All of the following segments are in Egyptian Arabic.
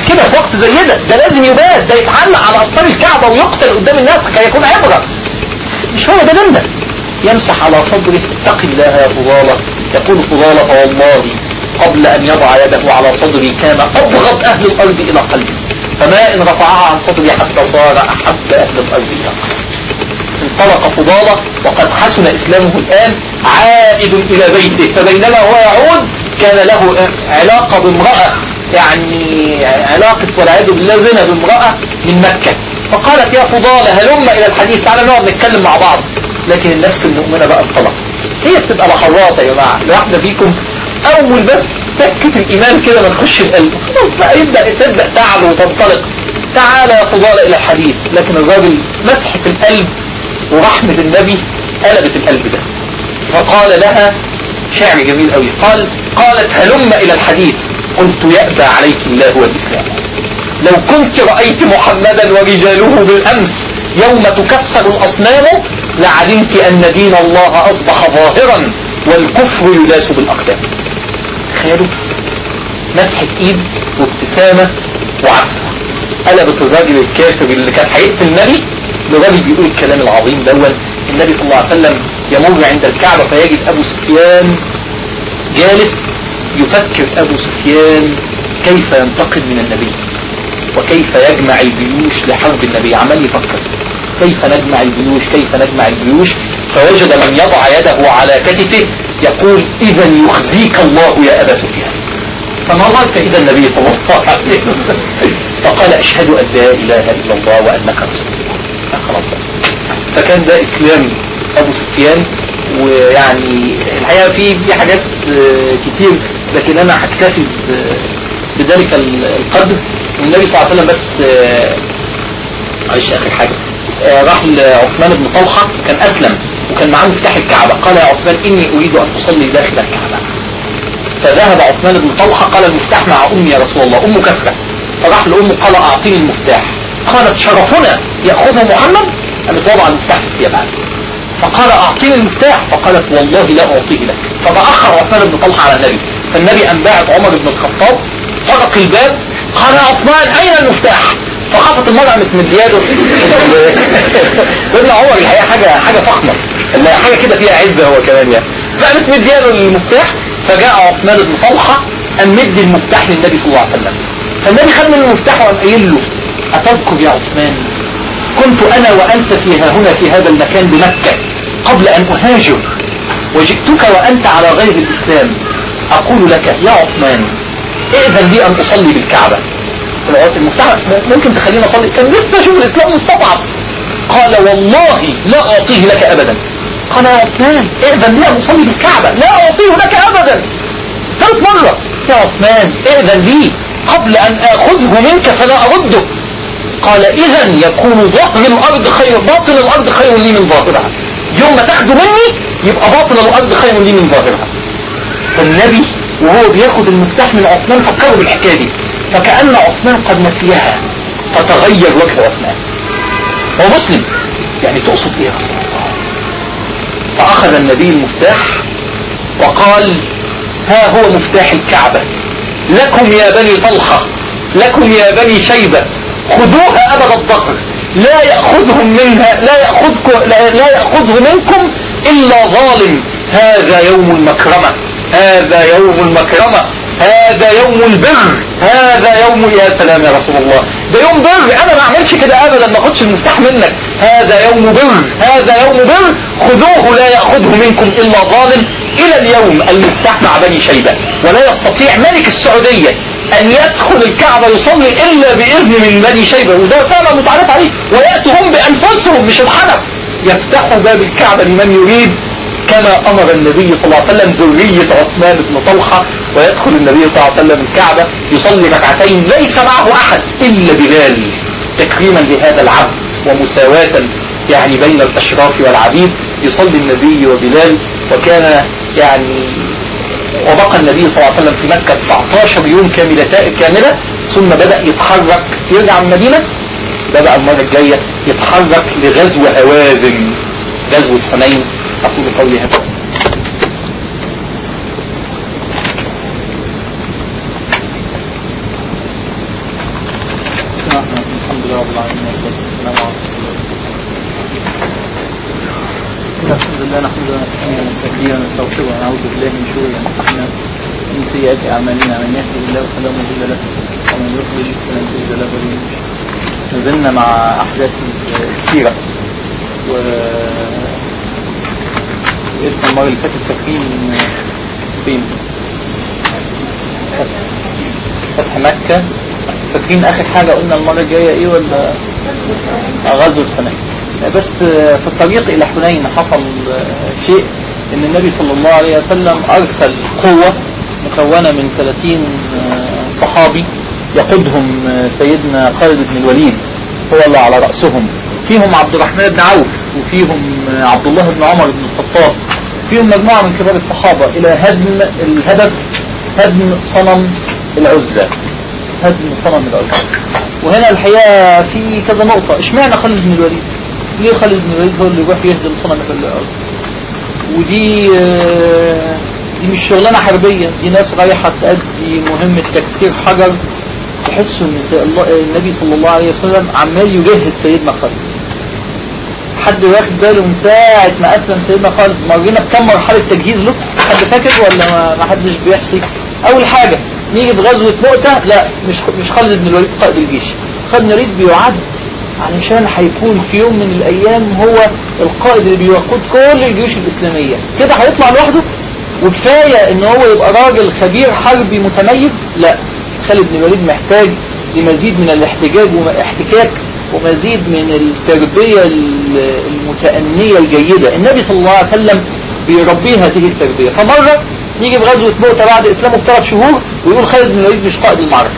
كده في وقت زي ده ده لازم يبات ده يتعلق على أسطار الكعبة ويقتل قدام الناس كي يكون عبرة مش هو ده ديننا يمسح على صدره اتق الله يا فضالة يقول فضالة والله قبل أن يضع يده على صدري كان أبغض أهل الأرض إلى قلبي فما إن رفعها عن صدري حتى صار أحب أهل الأرض إلى قلبي انطلق فضالة وقد حسن إسلامه الآن عائد إلى بيته فبينما هو يعود كان له علاقة بامرأة يعني علاقة والعياذ بالله زنا بامرأة من مكة فقالت يا فضالة هلم إلى الحديث تعالى نقعد نتكلم مع بعض لكن النفس المؤمنة بقى انطلقت هي بتبقى لحظات يا جماعة الواحدة فيكم أول بس تكة الإيمان كده ما تخش القلب خلاص بقى يبدأ تبدأ تعلو وتنطلق تعالى يا فضالة إلى الحديث لكن الراجل مسحة القلب ورحمة النبي قلبت القلب ده فقال لها شعر جميل قوي قال قالت هلم إلى الحديث قلت يأبى عليك الله والإسلام لو كنت رأيت محمدا ورجاله بالأمس يوم تكسر الأصنام لعلمت أن دين الله أصبح ظاهرا والكفر يداس بالأقدام تخيلوا مسحة إيد وابتسامة وعفو قلبت الراجل الكافر اللي كان هيقتل النبي لراجل بيقول الكلام العظيم دون النبي صلى الله عليه وسلم يمر عند الكعبة فيجد أبو سفيان جالس يفكر أبو سفيان كيف ينتقم من النبي وكيف يجمع الجيوش لحرب النبي عمال يفكر كيف نجمع الجيوش كيف نجمع الجيوش فوجد من يضع يده على كتفه يقول إذا يخزيك الله يا أبا سفيان فنظرت إلى النبي صلى الله عليه وسلم فقال أشهد أن لا إله إلا الله وأنك رسول الله خلاص فكان ده إسلام أبو سفيان ويعني الحقيقة في في حاجات كتير لكن أنا هكتفي بذلك القدر والنبي صلى الله عليه وسلم بس معلش آخر حاجة راح لعثمان بن طلحة كان أسلم وكان معاه مفتاح الكعبة قال يا عثمان إني أريد أن أصلي داخل الكعبة فذهب عثمان بن طلحة قال المفتاح مع أمي يا رسول الله أم كفرة فراح لأمه قال أعطيني المفتاح قالت شرفنا يأخذه محمد قالت وضع المفتاح في يدها فقال أعطيني المفتاح فقالت والله لا أعطيه لك فتأخر عثمان بن طلحة على النبي فالنبي أن باعت عمر بن الخطاب طرق الباب قال يا عثمان أين المفتاح فخافت المرأة مش مدياله قلنا عمر الحقيقة حاجة حاجة فخمة حاجة كده فيها عزة هو كمان يعني فقامت مدياله المفتاح فجاء عثمان بن طلحة أن مد المفتاح للنبي صلى الله عليه وسلم فالنبي خد منه المفتاح وقام قايل له أتذكر يا عثمان كنت أنا وأنت فيها هنا في هذا المكان بمكة قبل أن أهاجر وجئتك وأنت على غير الإسلام أقول لك يا عثمان ائذن لي أن أصلي بالكعبة المفتاح ممكن تخليني أصلي كان لسه شوف الإسلام مستضعف قال والله لا أعطيه لك أبدا قال يا عثمان ائذن لي أن أصلي بالكعبة لا أعطيه لك أبدا ثالث مرة يا عثمان ائذن لي قبل أن آخذه منك فلا أرده قال إذا يكون ظهر الأرض خير باطن الأرض خير لي من ظاهرها يوم ما تاخده مني يبقى باطن الأرض خير لي من ظاهرها فالنبي وهو بياخد المفتاح من عثمان فكروا بالحكاية دي فكأن عثمان قد نسيها فتغير وجه عثمان هو مسلم يعني تقصد ايه يا رسول الله فأخذ النبي المفتاح وقال ها هو مفتاح الكعبة لكم يا بني طلحة لكم يا بني شيبة خذوها أبد الظهر لا يأخذهم منها لا يأخذكم لا, لا يأخذه منكم إلا ظالم هذا يوم المكرمة هذا يوم المكرمة هذا يوم البر هذا يوم يا سلام يا رسول الله ده يوم بر انا ما اعملش كده ابدا ما اخدش المفتاح منك هذا يوم بر هذا يوم بر خذوه لا يأخذه منكم الا ظالم الى اليوم المفتاح مع بني شيبة ولا يستطيع ملك السعودية ان يدخل الكعبة يصلي الا باذن من بني شيبة وده فعلا متعرف عليه ويأتوا هم بانفسهم مش الحدث يفتحوا باب الكعبة لمن يريد كما امر النبي صلى الله عليه وسلم ذرية عثمان بن طلحة ويدخل النبي صلى الله عليه وسلم الكعبة يصلي ركعتين ليس معه احد الا بلال تكريما لهذا العبد ومساواة يعني بين الاشراف والعبيد يصلي النبي وبلال وكان يعني وبقى النبي صلى الله عليه وسلم في مكة 19 يوم كاملة كاملة ثم بدأ يتحرك يرجع من المدينة بدأ المرة الجاية يتحرك لغزو هوازن غزوة حنين أقول قولي هذا العالمين والصلاة والسلام على رسول الله الحمد لله نحمده ونستعينه ونستهديه ونستغفره ونعوذ بالله من شرور انفسنا ومن سيئات اعمالنا من يهده الله فلا مضل له ومن يضلل فلن تجد له وليا مرشدا نزلنا مع احداث السيره و وقفنا المره اللي فاتت فاكرين فين؟ فتح مكة فاكرين آخر حاجة قلنا المرة الجاية إيه ولا غزوة حنين بس في الطريق إلى حنين حصل شيء إن النبي صلى الله عليه وسلم أرسل قوة مكونة من 30 صحابي يقودهم سيدنا خالد بن الوليد هو اللي على رأسهم فيهم عبد الرحمن بن عوف وفيهم عبد الله بن عمر بن الخطاب فيهم مجموعة من كبار الصحابة إلى هدم الهدف هدم صنم العزة هدم صنم العزة وهنا الحقيقة في كذا نقطة اشمعنى خالد بن الوليد ليه خالد بن الوليد هو اللي يروح يهدم صنم العزة ودي دي مش شغلانة حربية دي ناس رايحة تأدي مهمة تكسير حجر تحسوا ان النبي صلى الله عليه وسلم عمال يجهز سيدنا خالد حد واخد باله من ساعة ما أسلم سيدنا خالد مرينا بكم مرحلة تجهيز له حد فاكر ولا ما حدش بيحصي أول حاجة نيجي في غزوة مؤتة لا مش مش خالد بن الوليد قائد الجيش خالد بن الوليد بيعد علشان هيكون في يوم من الأيام هو القائد اللي بيقود كل الجيوش الإسلامية كده هيطلع لوحده وكفاية ان هو يبقى راجل خبير حربي متميز لا خالد بن الوليد محتاج لمزيد من الاحتجاج واحتكاك ومزيد من التربية المتأنية الجيدة النبي صلى الله عليه وسلم بيربيه هذه التربية فمرة يجي بغزوة مؤتة بعد إسلامه بثلاث شهور ويقول خالد بن الوليد مش قائد المعركة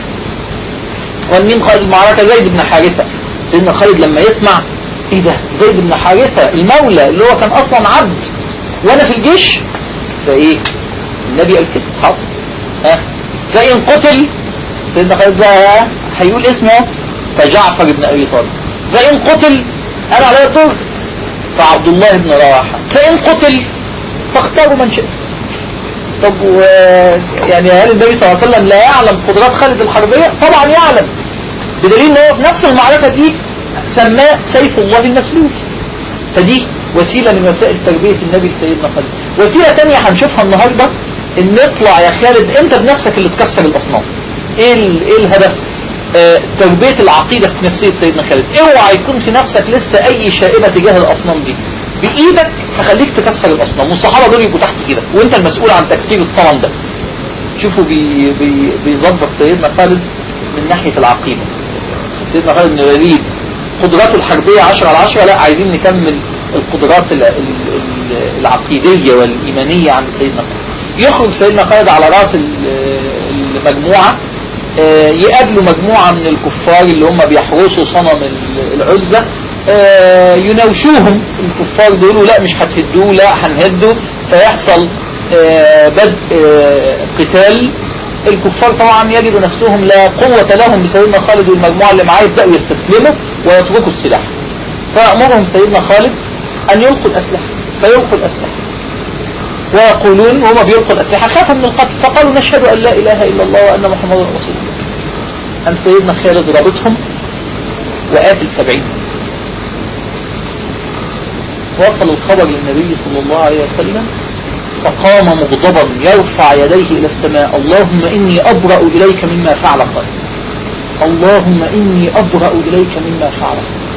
ومين قائد المعركة زيد بن حارثة سيدنا خالد لما يسمع ايه ده زيد بن حارثة المولى اللي هو كان أصلا عبد وانا في الجيش فايه النبي قال كده حاضر ها فإن قتل سيدنا خالد بقى هيقول اسمه فجعفر بن أبي طالب فإن قتل أنا على طول فعبد الله بن رواحة فإن قتل فاختاروا من شئت طب و... يعني هل النبي صلى الله عليه وسلم لا يعلم قدرات خالد الحربية طبعا يعلم بدليل ان هو في نفس المعركة دي سماه سيف الله المسلول فدي وسيلة من وسائل تربية النبي سيدنا خالد وسيلة تانية هنشوفها النهاردة ان نطلع يا خالد انت بنفسك اللي تكسر الاصنام ايه, ايه الهدف آه تربية العقيدة في نفسية سيدنا خالد اوعى يكون في نفسك لسه اي شائبة تجاه الاصنام دي بايدك هخليك تكسر الاصنام والصحابة دول يبقوا تحت ايدك وانت المسؤول عن تكسير الصنم ده شوفوا بي بي بيظبط سيدنا خالد من ناحية العقيدة سيدنا خالد بن الوليد قدراته الحربية 10 على 10 لا عايزين نكمل القدرات العقيدية والإيمانية عند سيدنا خالد يخرج سيدنا خالد على رأس المجموعة يقابلوا مجموعة من الكفار اللي هم بيحرسوا صنم العزة يناوشوهم الكفار دول لا مش هتهدوه لا هنهده فيحصل بدء قتال الكفار طبعا يجدوا نفسهم لا قوة لهم بسيدنا خالد والمجموعة اللي معاه يبدأوا يستسلموا ويتركوا السلاح فأمرهم سيدنا خالد أن يلقوا الأسلحة فيلقوا الأسلحة ويقولون وهم بيلقوا الأسلحة خافوا من القتل فقالوا نشهد أن لا إله إلا الله وأن محمد رسول الله أم سيدنا خالد رابطهم وقاتل سبعين وصل الخبر للنبي صلى الله عليه وسلم فقام مغضبا يرفع يديه إلى السماء اللهم إني أبرأ إليك مما فعل خالد اللهم إني أبرأ إليك مما فعل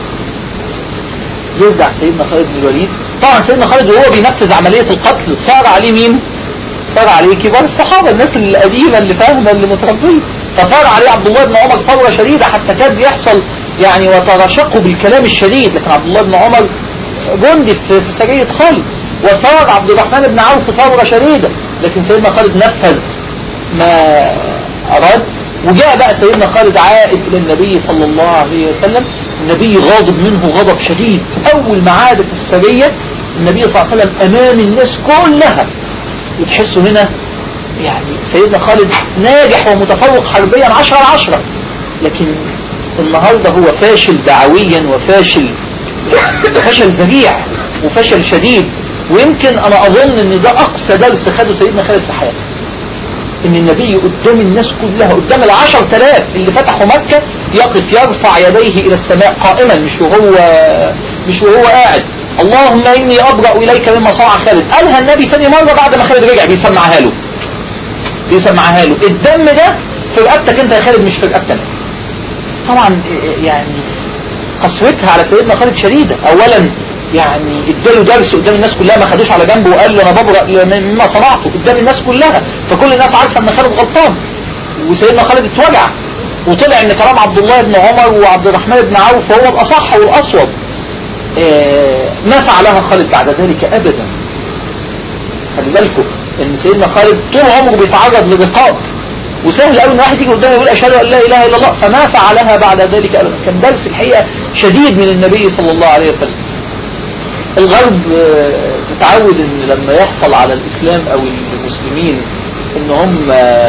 يرجع سيدنا خالد بن الوليد طبعا سيدنا خالد وهو بينفذ عملية القتل صار عليه مين صار عليه كبار الصحابة الناس القديمة اللي فاهمة اللي متربية فصار عليه عبد الله بن عمر ثورة شديدة حتى كاد يحصل يعني وترشقوا بالكلام الشديد لكن عبد الله بن عمر جندي في سرية خالد وصار عبد الرحمن بن عوف ثورة شديدة لكن سيدنا خالد نفذ ما أراد وجاء بقى سيدنا خالد عائد إلى النبي صلى الله عليه وسلم النبي غاضب منه غضب شديد أول ما عادت السرية النبي صلى الله عليه وسلم أمام الناس كلها وتحسوا هنا يعني سيدنا خالد ناجح ومتفوق حربيا عشرة على عشرة لكن النهاردة هو فاشل دعويا وفاشل فشل ذريع وفشل شديد ويمكن انا اظن ان ده اقصى درس خده سيدنا خالد في حياته ان النبي قدام الناس كلها قدام العشر تلاف اللي فتحوا مكة يقف يرفع يديه الى السماء قائما مش وهو مش وهو قاعد اللهم اني ابرأ اليك مما صنع خالد قالها النبي ثاني مرة بعد ما خالد رجع بيسمعها له بيسمعها له الدم ده في رقبتك انت يا خالد مش في رقبتك طبعا يعني قسوتها على سيدنا خالد شديدة اولا يعني اداله درس قدام الناس كلها ما خدوش على جنبه وقال له انا ببرأ مما صنعته قدام الناس كلها فكل الناس عارفة ان خالد غلطان وسيدنا خالد اتوجع وطلع ان كلام عبد الله بن عمر وعبد الرحمن بن عوف هو الاصح والاصوب اه ما فعلها خالد بعد ذلك ابدا خلي بالكم ان سيدنا خالد طول عمره بيتعرض لرقاب وسهل قوي ان واحد يجي قدامه يقول اشهد ان لا اله الا الله فما فعلها بعد ذلك ابدا كان درس الحقيقه شديد من النبي صلى الله عليه وسلم الغرب متعود ان لما يحصل على الاسلام او المسلمين ان هم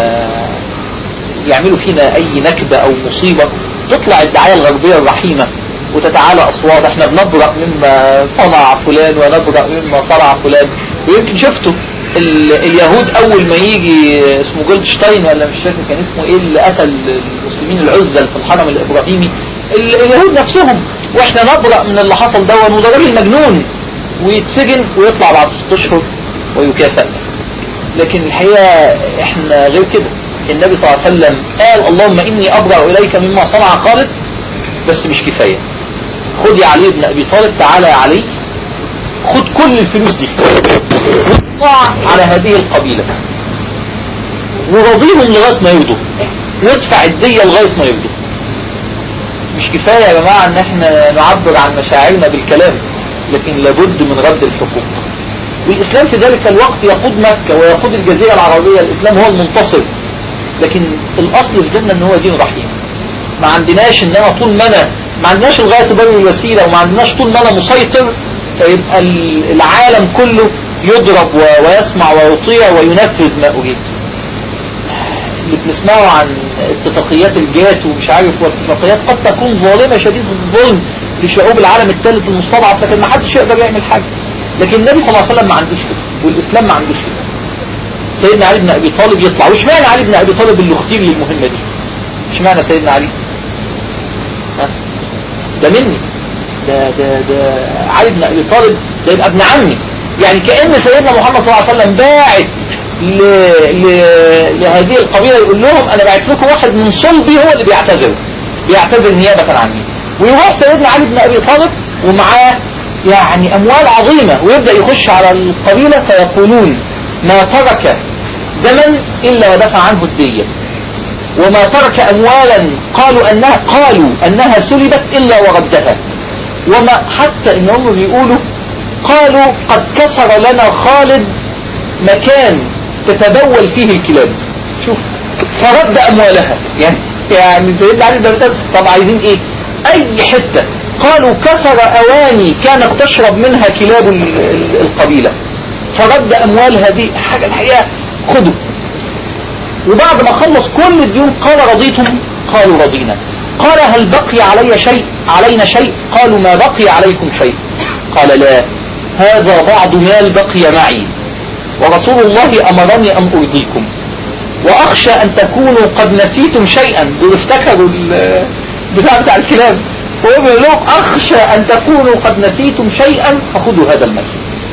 يعملوا فينا اي نكبة او مصيبة تطلع الدعاية الغربية الرحيمة وتتعالى اصوات احنا بنبرأ مما صنع فلان ونبرأ مما صنع فلان ويمكن شفتوا اليهود اول ما يجي اسمه جولدشتاين ولا مش فاكر كان اسمه ايه اللي قتل المسلمين العزل في الحرم الابراهيمي اليهود نفسهم واحنا نبرأ من اللي حصل دون وده راجل مجنون ويتسجن ويطلع بعد ست اشهر ويكافئ لكن الحقيقة احنا غير كده النبي صلى الله عليه وسلم قال اللهم اني ابرأ اليك مما صنع خالد بس مش كفاية خد يا علي بن ابي طالب تعالى يا علي خد كل الفلوس دي واطلع على هذه القبيلة ورضيهم لغاية ما يرضوا وادفع الدية لغاية ما يرضوا مش كفاية يا جماعة ان احنا نعبر عن مشاعرنا بالكلام لكن لابد من رد الحقوق والإسلام في ذلك الوقت يقود مكة ويقود الجزيرة العربية الإسلام هو المنتصر لكن الأصل في ديننا ان هو دين رحيم ما عندناش ان انا طول ما انا ما عندناش الغاية تبرر الوسيلة وما عندناش طول ما انا مسيطر فيبقى العالم كله يضرب ويسمع ويطيع وينفذ ما أريد اللي بنسمعه عن اتفاقيات الجات ومش عارف والاتفاقيات قد تكون ظالمة شديد الظلم لشعوب العالم الثالث المستضعف لكن ما حدش يقدر يعمل حاجة لكن النبي صلى الله عليه وسلم ما عندوش كده والإسلام ما عندوش كده سيدنا علي بن أبي طالب يطلع وش معنى علي بن أبي طالب اللي اختير للمهمة دي مش معنى سيدنا علي ها ده مني ده ده ده علي بن أبي طالب ده يبقى ابن عمي يعني كأن سيدنا محمد صلى الله عليه وسلم باعت ل... ل... لهذه القبيلة يقول لهم أنا بعت لكم واحد من صلبي هو اللي بيعتذر بيعتذر نيابة عني ويروح سيدنا علي بن أبي طالب ومعاه يعني أموال عظيمة ويبدأ يخش على القبيلة فيقولون ما ترك دما إلا ودفع عنه الدية وما ترك أموالا قالوا أنها قالوا أنها سلبت إلا وردها وما حتى إنهم بيقولوا قالوا قد كسر لنا خالد مكان تتبول فيه الكلاب شوف فرد أموالها يعني يعني سيدنا علي بن طب عايزين ايه اي حتة قالوا كسر اواني كانت تشرب منها كلاب القبيلة فرد اموال هذه حاجة الحقيقة خدوا وبعد ما خلص كل الديون قال رضيتم قالوا رضينا قال هل بقي علي شيء علينا شيء قالوا ما بقي عليكم شيء قال لا هذا بعض مال بقي معي ورسول الله أمرني أن أرضيكم وأخشى أن تكونوا قد نسيتم شيئا دول افتكروا بتاع بتاع الكلاب وهو بيقول لهم أخشى أن تكونوا قد نسيتم شيئا فخذوا هذا المال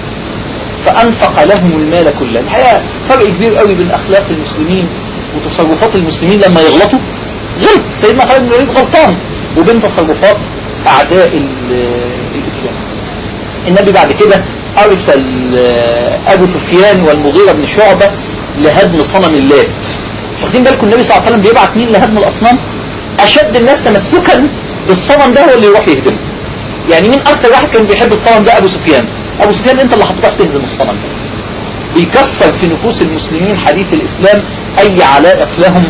فأنفق لهم المال كله الحقيقة فرق كبير قوي بين أخلاق المسلمين وتصرفات المسلمين لما يغلطوا غلط سيدنا خالد بن الوليد غلطان وبين تصرفات أعداء الإسلام النبي بعد كده أرسل أبو سفيان والمغيرة بن شعبة لهدم صنم اللات واخدين بالكم النبي صلى الله عليه وسلم بيبعت مين لهدم الأصنام أشد الناس تمسكا بالصنم ده هو اللي يروح يهدمه يعني مين أكتر واحد كان بيحب الصنم ده أبو سفيان أبو سفيان أنت اللي هتروح تهدم الصنم ده بيكسر في نفوس المسلمين حديث الإسلام أي علائق لهم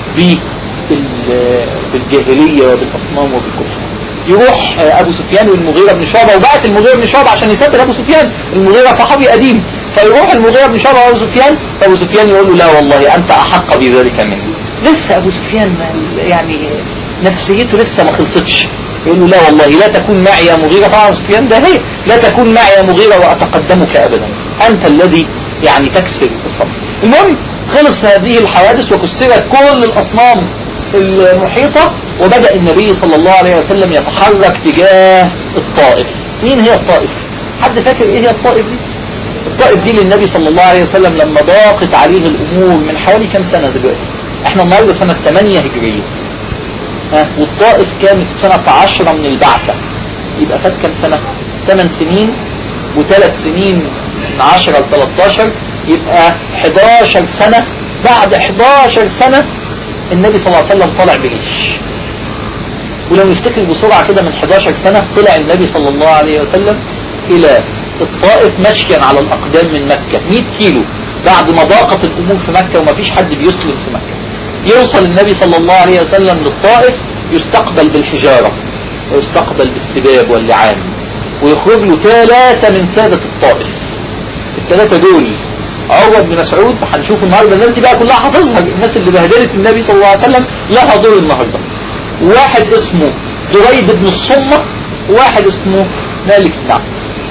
بالجاهلية وبالأصنام وبالكفر يروح ابو سفيان والمغيرة بن شعبة وبعت المغيرة بن شعبة عشان يسافر ابو سفيان المغيرة صحابي قديم فيروح المغيرة بن شعبة وابو سفيان فابو سفيان يقول له لا والله انت احق بذلك مني لسه ابو سفيان يعني نفسيته لسه ما خلصتش يقول له لا والله لا تكون معي يا مغيرة طبعا سفيان ده هي لا تكون معي يا مغيرة واتقدمك ابدا انت الذي يعني تكسر الصبر المهم خلص هذه الحوادث وكسرت كل الأصنام المحيطة وبدأ النبي صلى الله عليه وسلم يتحرك تجاه الطائف مين هي الطائف حد فاكر ايه هي الطائف دي الطائف دي للنبي صلى الله عليه وسلم لما ضاقت عليه الامور من حوالي كم سنة دلوقتي احنا النهاردة سنة 8 هجرية ها والطائف كانت سنة 10 من البعثة يبقى فات كم سنة 8 سنين وثلاث سنين من 10 ل 13 يبقى 11 سنة بعد 11 سنة النبي صلى الله عليه وسلم طلع بجيش ولو نفتكر بسرعة كده من 11 سنة طلع النبي صلى الله عليه وسلم إلى الطائف مشيا على الأقدام من مكة 100 كيلو بعد ما ضاقت الأمور في مكة وما فيش حد بيسلم في مكة يوصل النبي صلى الله عليه وسلم للطائف يستقبل بالحجارة ويستقبل بالسباب واللعان ويخرج له ثلاثة من سادة الطائف الثلاثة دول عروة بن مسعود هنشوف النهاردة الناس دي بقى كلها حافظها الناس اللي بهدلت النبي صلى الله عليه وسلم لها دور النهاردة واحد اسمه دريد بن الصمة واحد اسمه مالك بن عبد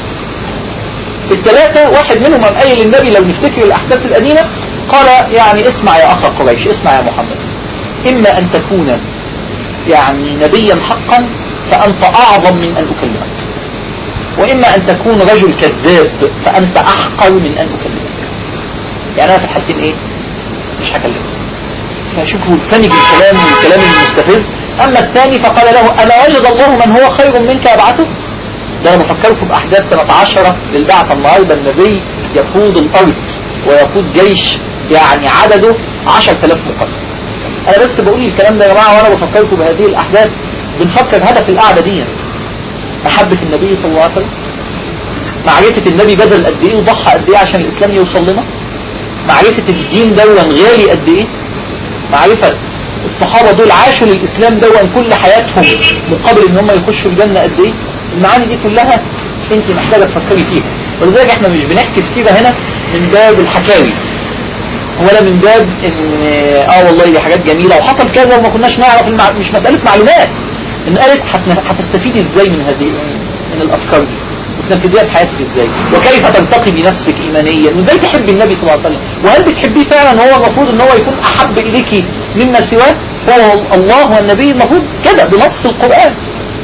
الثلاثة واحد منهم قام قايل للنبي لو نفتكر الأحداث القديمة قال يعني اسمع يا أخ قريش اسمع يا محمد إما أن تكون يعني نبيا حقا فأنت أعظم من أن أكلمك وإما أن تكون رجل كذاب فأنت أحقر من أن أكلمك يعني أنا في الحالتين إيه مش هكلمك فشوفوا لساني بالكلام والكلام المستفز أما الثاني فقال له ألا وجد الله من هو خير منك أبعثه ده أنا بفكركم بأحداث سنة عشرة للبعثة النهاردة النبي يقود الأرض ويقود جيش يعني عدده عشر تلاف مقدم أنا بس بقول الكلام ده يا جماعة وأنا بفكركم بهذه الأحداث بنفكر هدف القعدة دي محبة النبي صلى الله عليه وسلم معرفة النبي بذل قد ايه وضحى قد ايه عشان الاسلام يوصل لنا معرفة الدين دون غالي قد ايه معرفة الصحابة دول عاشوا للاسلام دون كل حياتهم مقابل ان هم يخشوا الجنة قد ايه المعاني دي كلها انت محتاجة تفكري فيها ولذلك احنا مش بنحكي السيرة هنا من باب الحكاوي ولا من باب ان اه والله دي حاجات جميلة وحصل كذا وما كناش نعرف المع... مش مسألة معلومات ان قالت هتستفيدي ازاي من هذه من الافكار دي وتنفذيها في حياتك ازاي وكيف ترتقي بنفسك ايمانيا وازاي تحبي النبي صلى الله عليه وسلم وهل بتحبيه فعلا هو المفروض ان هو يكون احب اليك مما سواه هو الله والنبي المفروض كده بنص القرآن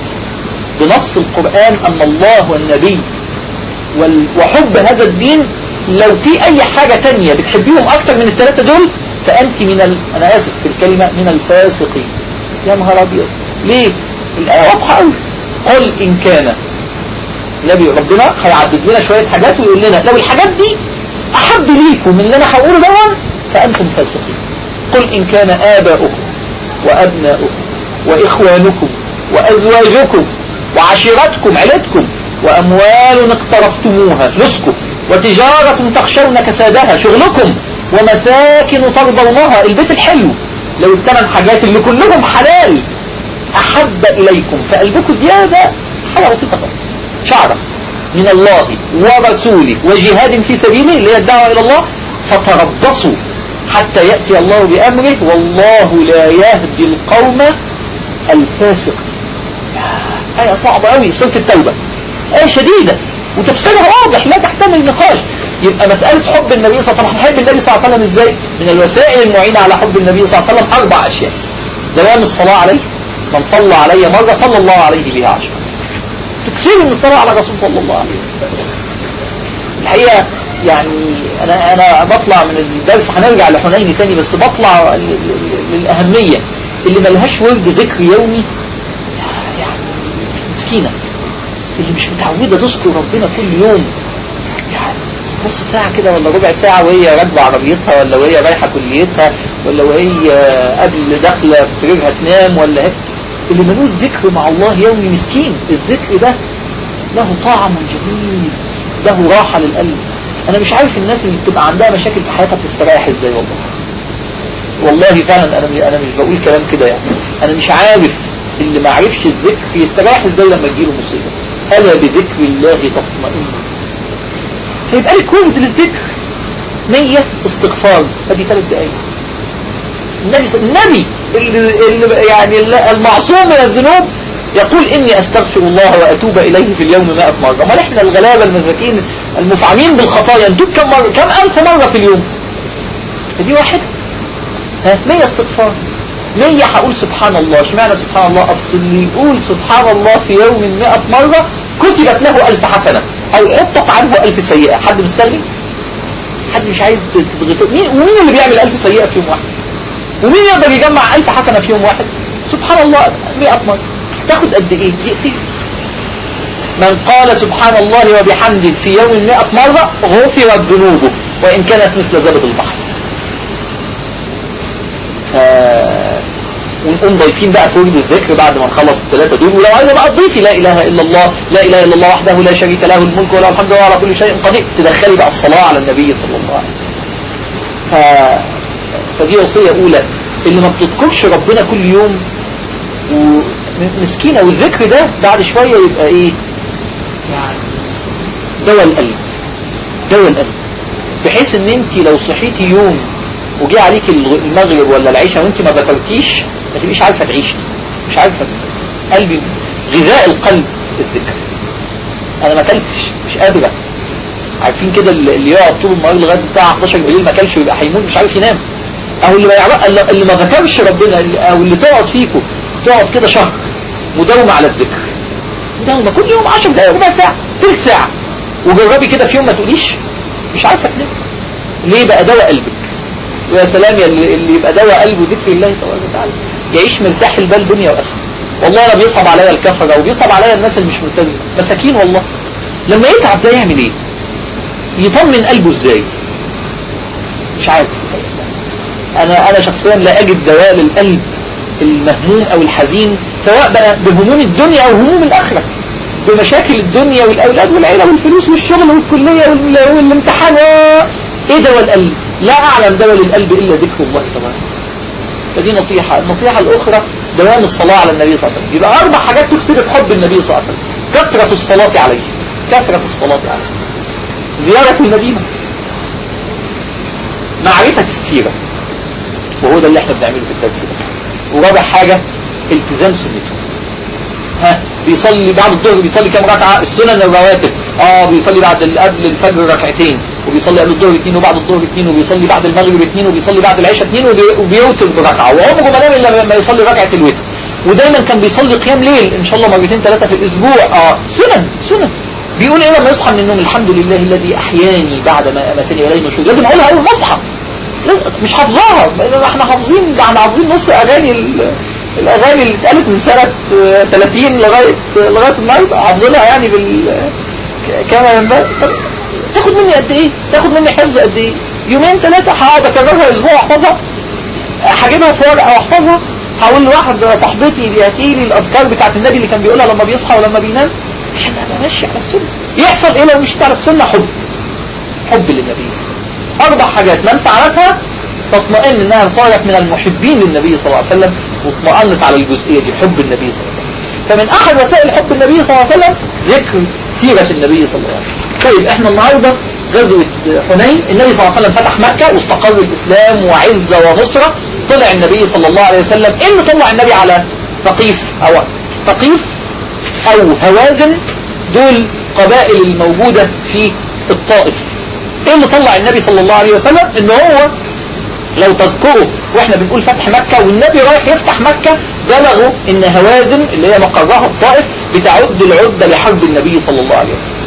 بنص القرآن ان الله والنبي وال... وحب هذا الدين لو في اي حاجة تانية بتحبيهم اكتر من الثلاثة دول فانت من ال... انا اسف في الكلمة من الفاسقين يا نهار ابيض ليه الآية واضحة قوي قل إن كان نبي ربنا هيعدد لنا شوية حاجات ويقول لنا لو الحاجات دي أحب ليكم من اللي أنا هقوله دون فأنتم فاسقين قل إن كان آباؤكم وأبناؤكم وإخوانكم وأزواجكم وعشيرتكم عيلتكم وأموال اقترفتموها فلوسكم وتجارة تخشون كسادها شغلكم ومساكن ترضونها البيت الحلو لو الثمان حاجات اللي كلهم حلال أحب إليكم فقلبكم زيادة حاجة بسيطة خالص شعرة من الله ورسوله وجهاد في سبيله اللي هي الدعوة إلى الله فتربصوا حتى يأتي الله بأمره والله لا يهدي القوم الفاسق آية صعبة قوي سورة التوبة آية شديدة وتفسيرها واضح لا تحتمل نقاش يبقى مسألة حب النبي صلى الله عليه وسلم حب النبي صلى الله عليه وسلم ازاي من الوسائل المعينة على حب النبي صلى الله عليه وسلم أربع أشياء دوام الصلاة عليه من صلى علي مرة صلى الله عليه بها عشرة تكثير من الصلاة على الرسول صلى الله عليه وسلم الحقيقة يعني أنا أنا بطلع من الدرس هنرجع لحنين تاني بس بطلع للأهمية اللي ملهاش ورد ذكر يومي يعني مسكينة اللي مش متعودة تذكر ربنا كل يوم يعني نص ساعة كده ولا ربع ساعة وهي راكبة عربيتها ولا وهي رايحة كليتها ولا وهي قبل داخلة في سريرها تنام ولا هيك اللي ملوش ذكر مع الله يومي مسكين الذكر ده له طعم جميل له راحة للقلب انا مش عارف الناس اللي بتبقى عندها مشاكل في حياتها بتستريح ازاي والله والله فعلا انا انا مش بقول كلام كده يعني انا مش عارف اللي ما عرفش الذكر يستريح ازاي لما تجيله مصيبة الا بذكر الله تطمئن فيبقى لك ورد للذكر نية استغفار ادي ثلاث دقايق النبي النبي اللي يعني المعصوم من الذنوب يقول إني أستغفر الله وأتوب إليه في اليوم مائة مرة ما إحنا الغلابة المساكين المفعمين بالخطايا ندوب كم مرة كم ألف مرة في اليوم فدي واحدة ها 100 استغفار 100 هقول سبحان الله اشمعنى سبحان الله اصل اللي يقول سبحان الله في يوم 100 مرة كتبت له ألف حسنة او حطت عنه ألف سيئة حد مستغني حد مش عايز تضغطه مين ومين اللي بيعمل ألف سيئة في يوم واحد ومين يقدر يجمع ألف حسنة في يوم واحد سبحان الله 100 مرة تاخد قد ايه دقيقتين من قال سبحان الله وبحمده في يوم 100 مرة غفرت ذنوبه وإن كانت مثل زبد البحر آه ونقوم ضايفين بقى فوق الذكر بعد ما نخلص الثلاثة دول ولو عايزة بقى تضيفي لا إله إلا الله لا إله إلا الله وحده لا شريك له الملك وله الحمد وهو على كل شيء قدير تدخلي بقى الصلاة على النبي صلى الله عليه وسلم ف... فدي وصية أولى اللي ما بتذكرش ربنا كل يوم ومسكينة والذكر ده بعد شوية يبقى إيه يعني دواء القلب دواء القلب بحيث ان انت لو صحيتي يوم وجي عليك المغرب ولا العشاء وانت ما ذكرتيش ما تبقيش عارفة تعيشي مش عارفة قلبي غذاء القلب الذكر انا ما اكلتش مش قادرة عارفين كده اللي يقعد طول النهار لغايه الساعه 11 بالليل ما اكلش ويبقى هيموت مش عارف ينام او اللي ما يعرف اللي ما ذكرش ربنا او اللي تقعد فيكم تقعد كده شهر مداومه على الذكر مداومه كل يوم 10 دقايق ربع ساعه ثلث ساعه وجربي كده في يوم ما تقوليش مش عارفه تنام ليه بقى دواء قلبك ويا سلام يا اللي اللي يبقى دواء قلبه ذكر الله تبارك وتعالى يعيش مرتاح البال دنيا واخره والله انا بيصعب عليا الكفره وبيصعب عليا الناس اللي مش ملتزمه مساكين والله لما يتعب ده يعمل ايه يطمن قلبه ازاي مش عارف انا انا شخصيا لا اجد دواء للقلب المهموم او الحزين سواء بقى بهموم الدنيا او هموم الاخره بمشاكل الدنيا والاولاد والعيله والفلوس والشغل والكليه وال- والامتحان و- ايه دواء القلب لا اعلم دواء للقلب الا ذكر الله تبارك فدي نصيحة النصيحة الأخرى دوام الصلاة على النبي صلى الله عليه وسلم يبقى أربع حاجات تفسد حب النبي صلى الله عليه وسلم كثرة الصلاة عليه كثرة الصلاة عليه زيارة المدينة معرفة السيرة وهو ده اللي احنا بنعمله في الدرس ده ورابع حاجة التزام سنته ها بيصلي بعد الظهر بيصلي كام ركعة السنن الرواتب اه بيصلي بعد ال- قبل الفجر ركعتين وبيصلي قبل الظهر اثنين وبعد الظهر اثنين وبيصلي بعد المغرب اثنين وبيصلي بعد العشاء اثنين وبي- وبيوتر بركعة وعمره ما نام الا لما يصلي ركعة الوتر ودايما كان بيصلي قيام ليل ان شاء الله مرتين ثلاثة في الاسبوع اه سنن سنن بيقول ايه لما يصحى من النوم الحمد لله الذي احياني بعد ما اماتني اليه النشور لازم اقولها اول ما اصحى لا، مش حافظاها احنا حافظين ده احنا حافظين نص اغاني ال- الاغاني اللي اتقالت من سنة آه، 30 لغاية لغاية النهارده حافظينها يعني بال كما ينبغي طب تاخد مني قد ايه تاخد مني حفظ قد ايه يومين ثلاثة هقعد اكررها اسبوع احفظها هجيبها في ورقة واحفظها هقول لواحد صاحبتي بيحكي لي الاذكار بتاعت النبي اللي كان بيقولها لما بيصحى ولما بينام احنا ماشي على السنة يحصل ايه لو مشيت على السنة حب حب للنبي أربع حاجات من فعلتها تطمئن إنها صارت من المحبين للنبي صلى الله عليه وسلم واطمأنت على الجزئية دي حب النبي صلى الله عليه وسلم فمن أحد وسائل حب النبي صلى الله عليه وسلم ذكر سيرة النبي صلى الله عليه وسلم طيب إحنا النهاردة غزوة حنين النبي صلى الله عليه وسلم فتح مكة واستقر الإسلام وعزة ونصرة طلع النبي صلى الله عليه وسلم إيه اللي طلع النبي على ثقيف أو ثقيف أو هوازن دول قبائل الموجودة في الطائف ايه اللي طلع النبي صلى الله عليه وسلم ان هو لو تذكروا واحنا بنقول فتح مكة والنبي رايح يفتح مكة بلغوا ان هوازن اللي هي مقرها الطائف بتعد العدة لحرب النبي صلى الله عليه وسلم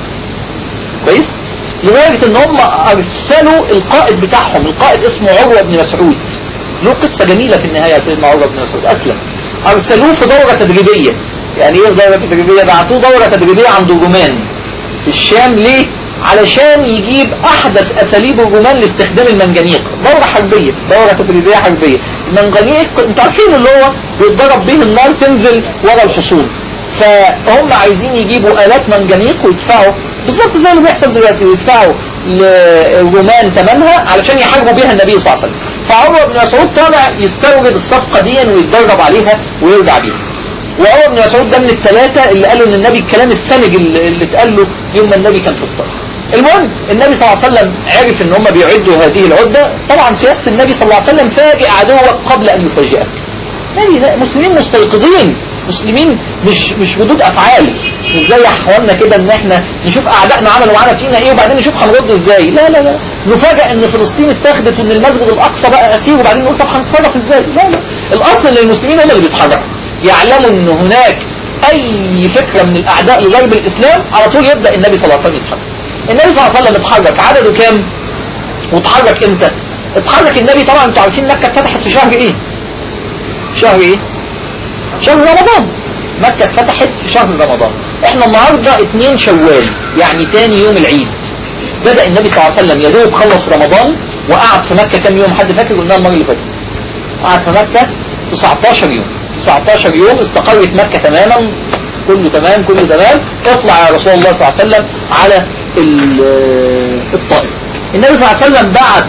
كويس لدرجة ان هم ارسلوا القائد بتاعهم القائد اسمه عروة بن مسعود له قصة جميلة في النهاية سيدنا عروة بن مسعود اسلم ارسلوه في دورة تدريبية يعني ايه دورة تدريبية بعتوه دورة تدريبية عند الرومان في الشام ليه علشان يجيب احدث اساليب الرومان لاستخدام المنجنيق دورة حربية دورة تدريبية حربية المنجنيق انتوا عارفين اللي هو بيتضرب به النار تنزل ورا الحصون فهم عايزين يجيبوا آلات منجنيق ويدفعوا بالظبط زي اللي بيحصل دلوقتي ويدفعوا للرومان ثمنها علشان يحاربوا بيها النبي صلى الله عليه وسلم فعمر بن مسعود طالع يستورد الصفقة دي ويتدرب عليها ويرجع بيها وعمر بن مسعود ده من الثلاثة اللي قالوا ان النبي الكلام السمج اللي اللي اتقال له يوم ما النبي كان في الطرف المهم النبي صلى الله عليه وسلم عرف ان هم بيعدوا هذه العدة طبعا سياسة النبي صلى الله عليه وسلم فاجئ عدوك قبل ان يفاجئك يعني لا، مسلمين مستيقظين مسلمين مش مش ردود افعال مش زي احوالنا كده ان احنا نشوف اعدائنا عملوا معانا فينا ايه وبعدين نشوف هنرد ازاي لا لا لا نفاجئ ان فلسطين اتخذت وان المسجد الاقصى بقى اسير وبعدين نقول طب هنتصرف ازاي لا لا الاصل ان المسلمين هم اللي بيتحركوا يعلموا ان هناك اي فكرة من الاعداء لغرب الاسلام على طول يبدأ النبي صلى الله عليه وسلم يتحرك النبي صلى الله عليه وسلم اتحرك عدده كام واتحرك امتى اتحرك النبي طبعا انتوا عارفين مكة اتفتحت في شهر ايه شهر ايه شهر رمضان مكة اتفتحت في شهر رمضان احنا النهاردة اتنين شوال يعني تاني يوم العيد بدأ النبي صلى الله عليه وسلم يدوب خلص رمضان وقعد في مكة كام يوم حد فاكر قلنا المرة اللي فاتت قعد في مكة 19 يوم 19 يوم استقرت مكة تماما كله تمام كله تمام اطلع يا رسول الله صلى الله عليه وسلم على الطائف النبي صلى الله عليه وسلم بعت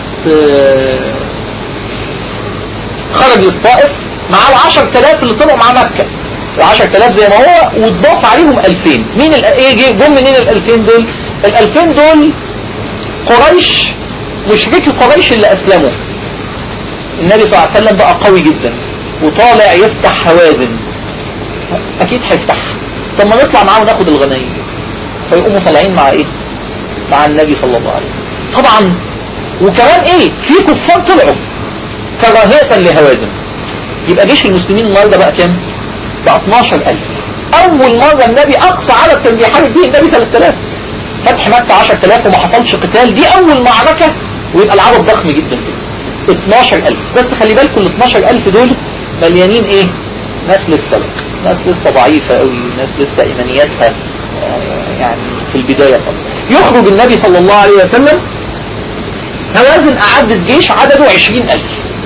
خرج للطائف مع العشر تلاف اللي طلعوا مع مكة العشر تلاف زي ما هو واتضاف عليهم الفين مين ال ايه جم منين الالفين دول الالفين دول قريش مشركي قريش اللي اسلموا النبي صلى الله عليه وسلم بقى قوي جدا وطالع يفتح هوازن اكيد هيفتح طب ما نطلع معاه وناخد الغنايم فيقوموا طالعين مع ايه مع النبي صلى الله عليه وسلم طبعا وكمان ايه في كفار طلعوا كراهية لهوازن يبقى جيش المسلمين النهارده بقى كام بقى 12000 اول مرة النبي اقصى عدد كان بيحارب به النبي 3000 فتح مكة 10000 وما حصلش قتال دي اول معركة ويبقى العدد ضخم جدا كده 12000 بس خلي بالكم ال 12000 دول مليانين ايه ناس لسه ناس لسه ضعيفة قوي ناس لسه ايمانياتها يعني في البداية خالص يخرج النبي صلى الله عليه وسلم هوازن أعدت جيش عدده عشرين ألف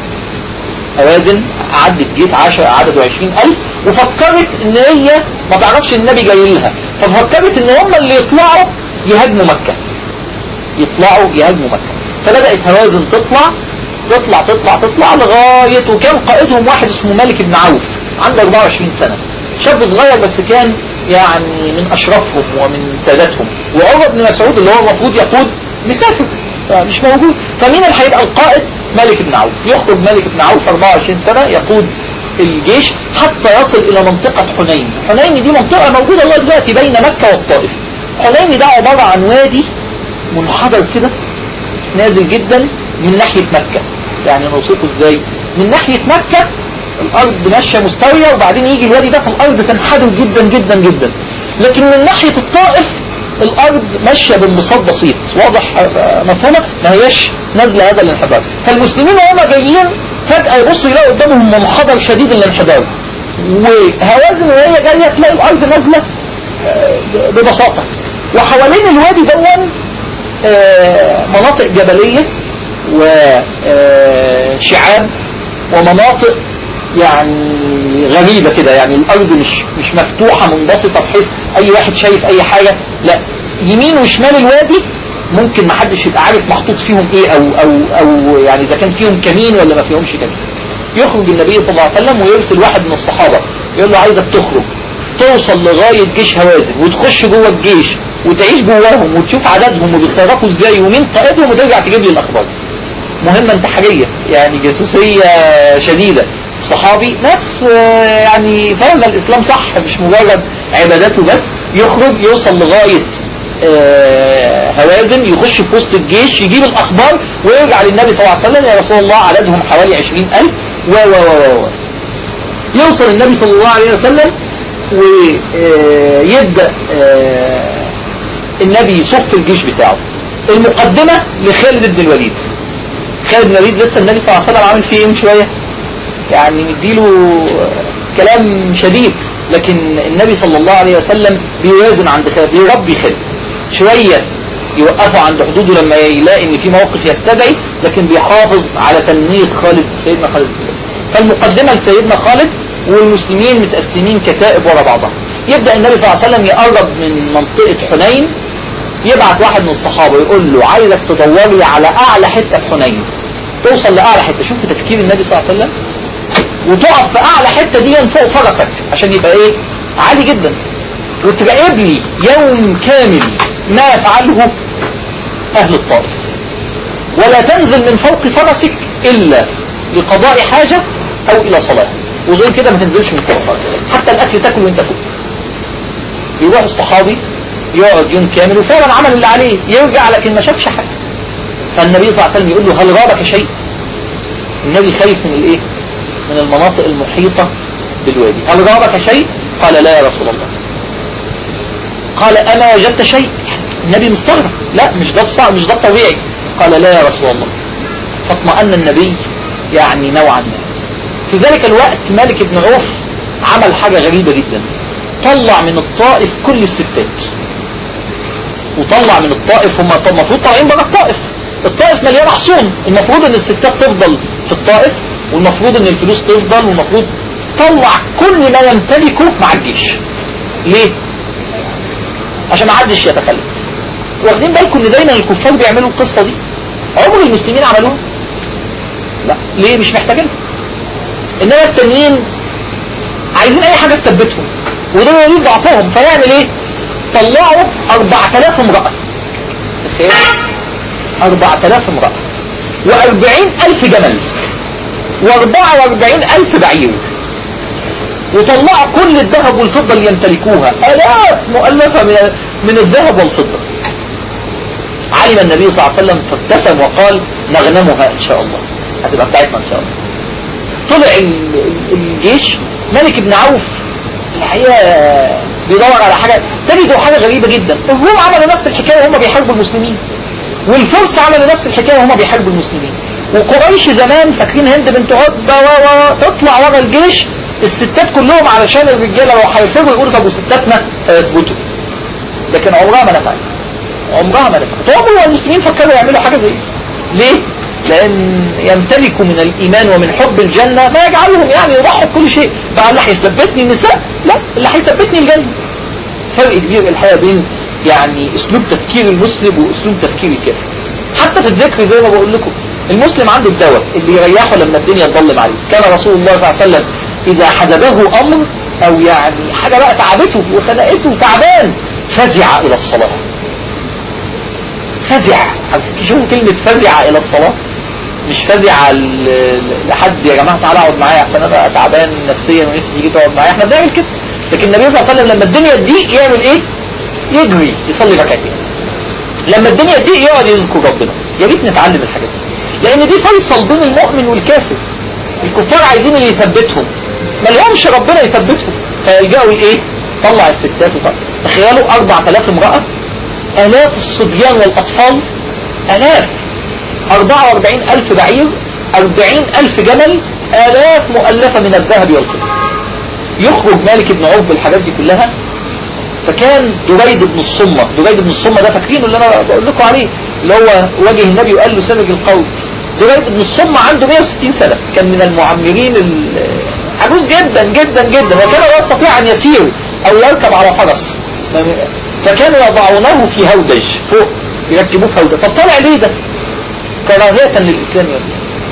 هوازن أعدت جيش عدده عشرين ألف وفكرت ان هي ما تعرفش النبي جاي لها ففكرت ان هم اللي يطلعوا يهاجموا مكة يطلعوا يهاجموا مكة فبدأت هوازن تطلع تطلع تطلع تطلع لغاية وكان قائدهم واحد اسمه مالك بن عوف عنده 24 سنة شاب صغير بس كان يعني من أشرفهم ومن سادتهم وعمر بن مسعود اللي هو المفروض يقود مسافر مش موجود فمين اللي هيبقى القائد مالك بن عوف يخرج مالك بن عوف 24 سنة يقود الجيش حتى يصل إلى منطقة حنين حنين دي منطقة موجودة الله دلوقتي بين مكة والطائف حنين ده عبارة عن وادي منحدر كده نازل جدا من ناحية مكة يعني نوصفه ازاي من ناحية مكة الارض ماشية مستوية وبعدين يجي الوادي ده فالارض تنحدر جدا جدا جدا لكن من ناحية الطائف الارض ماشية بانبساط بسيط واضح مفهومة ما هياش نازلة هذا الانحدار فالمسلمين وهم جايين فجأة يبصوا يلاقوا قدامهم منحدر شديد الانحدار وهوازن وهي جاية تلاقي الارض نازلة ببساطة وحوالين الوادي دون مناطق جبلية وشعاب ومناطق يعني غريبة كده يعني الأرض مش مش مفتوحة منبسطة بحيث أي واحد شايف أي حاجة لا يمين وشمال الوادي ممكن ما حدش يبقى عارف محطوط فيهم ايه او او او يعني اذا كان فيهم كمين ولا ما فيهمش كمين يخرج النبي صلى الله عليه وسلم ويرسل واحد من الصحابة يقول له عايزك تخرج توصل لغاية جيش هوازن وتخش جوه الجيش وتعيش جواهم وتشوف عددهم وبيتصرفوا ازاي ومين قائدهم وترجع تجيب لي الاخبار مهمة انتحارية يعني جاسوسية شديدة الصحابي ناس يعني فاهم الاسلام صح مش مجرد عباداته بس يخرج يوصل لغاية هوازن يخش في وسط الجيش يجيب الاخبار ويرجع للنبي صلى الله عليه وسلم يا رسول الله عددهم حوالي عشرين الف و و و و يوصل النبي صلى الله عليه وسلم ويبدأ النبي يصف الجيش بتاعه المقدمة لخالد بن الوليد خالد بن الوليد لسه النبي صلى الله عليه وسلم عامل فيه ايه من شوية يعني مديله كلام شديد لكن النبي صلى الله عليه وسلم بيوازن عند خالد بيربي خالد شوية يوقفوا عند حدوده لما يلاقي ان في موقف يستدعي لكن بيحافظ على تنمية خالد سيدنا خالد فالمقدمة لسيدنا خالد والمسلمين متقسمين كتائب ورا بعضها يبدأ النبي صلى الله عليه وسلم يقرب من منطقة حنين يبعت واحد من الصحابة يقول له عايزك تدور لي على اعلى حتة في حنين توصل لاعلى حتة شوف تفكير النبي صلى الله عليه وسلم وتقف في اعلى حتة دي فوق فرسك عشان يبقى ايه عالي جدا وتراقب لي يوم كامل ما يفعله اهل الطائف ولا تنزل من فوق فرسك الا لقضاء حاجة او الى صلاة وغير كده ما تنزلش من فوق خالص حتى الاكل تاكل وانت فوق يروح الصحابي يقعد يوم كامل وفعلا عمل اللي عليه يرجع لكن ما شافش حاجه فالنبي صلى الله عليه وسلم يقول له هل غابك شيء النبي خايف من الايه من المناطق المحيطة بالوادي هل غابك شيء قال لا يا رسول الله قال اما وجدت شيء النبي مستغرب لا مش ده الصعب مش ده الطبيعي قال لا يا رسول الله فاطمأن النبي يعني نوعا ما في ذلك الوقت مالك بن عوف عمل حاجة غريبة جدا طلع من الطائف كل الستات وطلع من الطائف هم المفروض طالعين بره الطائف الطائف مليان حصون المفروض ان الستات تفضل في الطائف والمفروض ان الفلوس تفضل والمفروض طلع كل ما يمتلكه مع الجيش ليه عشان ما حدش يتخلف واخدين بالكم ان دايما الكفار بيعملوا القصة دي عمر المسلمين عملوها لا ليه مش محتاجين انما التانيين عايزين اي حاجة تثبتهم وده يريد ضعفهم فيعمل ايه طلعوا 4000 امرأة تخيل 4000 امرأة و40000 جمل و44000 بعير وطلعوا كل الذهب والفضة اللي يمتلكوها آلاف مؤلفة من من الذهب والفضة علم النبي صلى الله عليه وسلم فابتسم وقال نغنمها إن شاء الله هتبقى بتاعتنا إن شاء الله طلع الجيش ملك بن عوف الحقيقة بيدور على حاجة تجدوا حاجة غريبة جدا الروم عملوا نفس الحكاية وهم بيحاربوا المسلمين والفرس عملوا نفس الحكاية وهم بيحاربوا المسلمين وقريش زمان فاكرين هند بنت عتبة و تطلع ورا الجيش الستات كلهم علشان الرجاله لو هيفروا يقولوا طب وستاتنا هيثبتوا لكن عمرها ما نفعت عمرها ما نفعت عمر المسلمين فكروا يعملوا حاجة زي ليه؟ لأن يمتلكوا من الإيمان ومن حب الجنة ما يجعلهم يعني يضحوا بكل شيء بقى اللي هيثبتني النساء لا اللي هيثبتني الجنة فرق كبير الحقيقة بين يعني اسلوب تفكير المسلم واسلوب تفكير الكافر حتى في الذكر زي ما بقول لكم المسلم عنده الدواء اللي يريحه لما الدنيا تظلم عليه كان رسول الله صلى الله عليه وسلم إذا حدبه أمر أو يعني حاجة بقى تعبته وخنقته تعبان فزع إلى الصلاة فزع شوفوا كلمة فزع إلى الصلاة مش فزع لحد يا جماعة تعالى اقعد معايا عشان انا تعبان نفسيا ونفسي تيجي تقعد معايا احنا بنعمل كده لكن النبي صلى الله عليه وسلم لما الدنيا تضيق يعمل ايه يجري يصلي ركعتين لما الدنيا تضيق يقعد يذكر ربنا يا ريت نتعلم الحاجات دي لان دي فيصل بين المؤمن والكافر الكفار عايزين اللي يثبتهم ما لهمش ربنا يثبتهم فيلجأوا ايه طلع الستات وطلع تخيلوا 4000 امرأة آلاف الصبيان والأطفال آلاف 44 ألف بعير 40 ألف جمل آلاف مؤلفة من الذهب والفضة يخرج مالك بن عوف بالحاجات دي كلها فكان دريد بن الصمة دريد بن الصمة ده فاكرينه اللي انا بقول لكم عليه اللي هو واجه النبي وقال له سابق القول دريد بن الصمة عنده 160 سنة كان من المعمرين عجوز جدا جدا جدا وكان لا يستطيع ان يسير او يركب على فرس فكانوا يضعونه في هودج فوق يركبوه في هودج طب طلع ليه ده كراهية للإسلام يا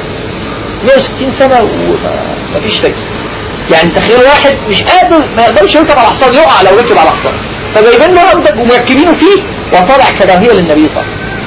160 سنة ومفيش فايدة يعني تخيل واحد مش قادر ما يقدرش يركب على حصان يقع لو ركب على حصان فجايبين له هودج ومركبينه فيه وطلع كراهية للنبي صلى الله عليه وسلم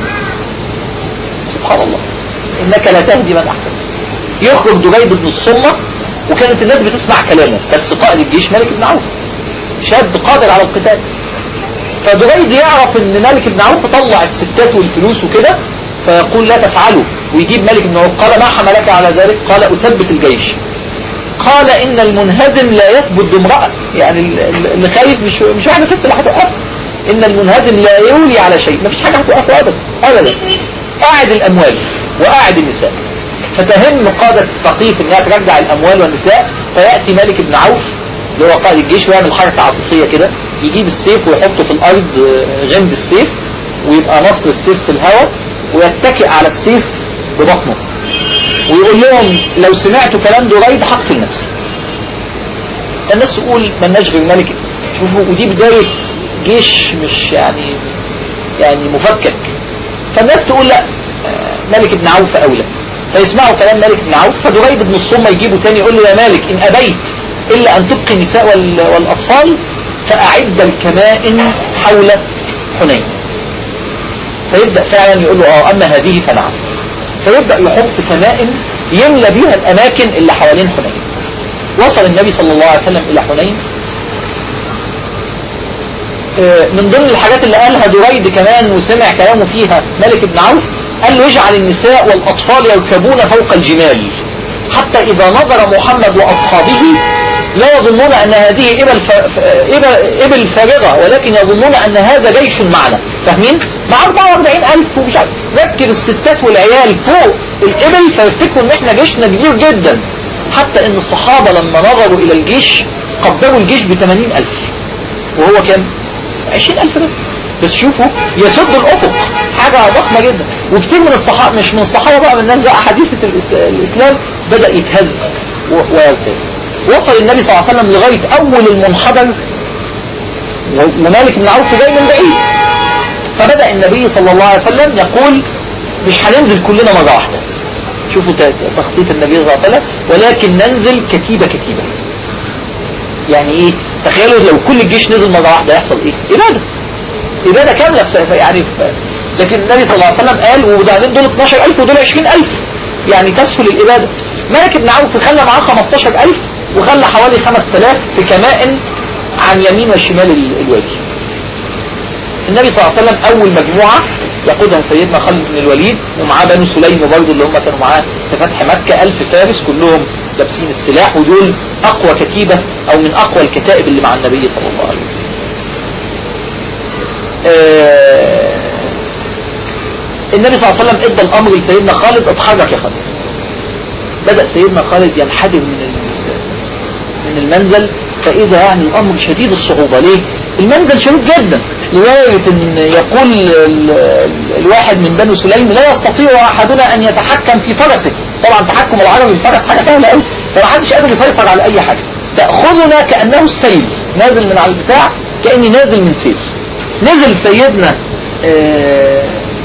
سبحان الله إنك لا تهدي من أحببت يخرج دبيب بن الصمة وكانت الناس بتسمع كلامه بس قائد الجيش ملك بن عوف شاب قادر على القتال فدريد يعرف ان ملك بن عوف طلع الستات والفلوس وكده فيقول لا تفعلوا ويجيب ملك بن عوف قال ما حملك على ذلك قال أثبت الجيش قال إن المنهزم لا يثبت بامرأة يعني اللي خايف مش مش واحدة ست اللي هتوقف إن المنهزم لا يولي على شيء مفيش حاجة هتوقفه أبدا أبدا قاعد الأموال وقاعد النساء فتهم قادة ثقيف انها ترجع الاموال والنساء فيأتي ملك بن عوف اللي هو قائد الجيش ويعمل حركة عاطفية كده يجيب السيف ويحطه في الارض غمد السيف ويبقى نصر السيف في الهواء ويتكئ على السيف ببطنه ويقول لهم لو سمعتوا كلام دريد هقتل نفسي الناس تقول مالناش غير ملك شوفوا ودي بداية جيش مش يعني يعني مفكك فالناس تقول لا ملك بن عوف أولى فيسمعوا كلام مالك بن عوف فدريد بن الصمة يجيبه تاني يقول له يا مالك إن أبيت إلا أن تبقي النساء والأطفال فأعد الكمائن حول حنين فيبدأ فعلا يقول له اه أما هذه فنعم فيبدأ يحط كمائن يملى بيها الأماكن اللي حوالين حنين وصل النبي صلى الله عليه وسلم إلى حنين آه، من ضمن الحاجات اللي قالها دريد كمان وسمع كلامه فيها ملك بن عوف قال له اجعل النساء والأطفال يركبون فوق الجمال حتى إذا نظر محمد وأصحابه لا يظنون أن هذه إبل, ف... إبل... إبل فارغة ولكن يظنون أن هذا جيش معنا فاهمين؟ مع 44 ألف ومش عارف ركب الستات والعيال فوق الإبل فيفتكروا إن إحنا جيشنا كبير جدا حتى إن الصحابة لما نظروا إلى الجيش قدروا الجيش ب 80 ألف وهو كام؟ 20 ألف بس بس شوفوا يسد الأفق حاجة ضخمة جدا وكتير من الصحابة مش من الصحابة بقى من الناس بقى حديثة الإسلام بدأ يتهز ويرتد وصل النبي صلى الله عليه وسلم لغاية أول المنحدر ومالك بن عوف جاي من بعيد فبدأ النبي صلى الله عليه وسلم يقول مش هننزل كلنا مرة واحدة شوفوا تخطيط النبي صلى الله عليه وسلم ولكن ننزل كتيبة كتيبة يعني ايه تخيلوا لو كل الجيش نزل مرة واحدة يحصل ايه إبادة إبادة كاملة في يعني لكن النبي صلى الله عليه وسلم قال وبعدين دول 12000 ودول 20000 يعني تسهل الإبادة مالك بن عوف خلى معاه 15000 وخلى حوالي 5000 في كمائن عن يمين وشمال الوادي النبي صلى الله عليه وسلم أول مجموعة يقودها سيدنا خالد بن الوليد ومعاه بنو سليم برضه اللي هم كانوا معاه في فتح مكة ألف فارس كلهم لابسين السلاح ودول أقوى كتيبة أو من أقوى الكتائب اللي مع النبي صلى الله عليه وسلم آه النبي صلى الله عليه وسلم ادى الأمر لسيدنا خالد اتحرك يا خالد بدأ سيدنا خالد ينحدر من من المنزل فإذا يعني الأمر شديد الصعوبة ليه؟ المنزل شديد جدا لغاية ان يقول ال ال الواحد من بنو سليم لا يستطيع احدنا ان يتحكم في فرسه طبعا تحكم العربي الفرس حاجة سهلة قوي فمحدش قادر يسيطر على اي حاجة تأخذنا كأنه السيل نازل من على البتاع كأني نازل من سيل نزل سيدنا آآ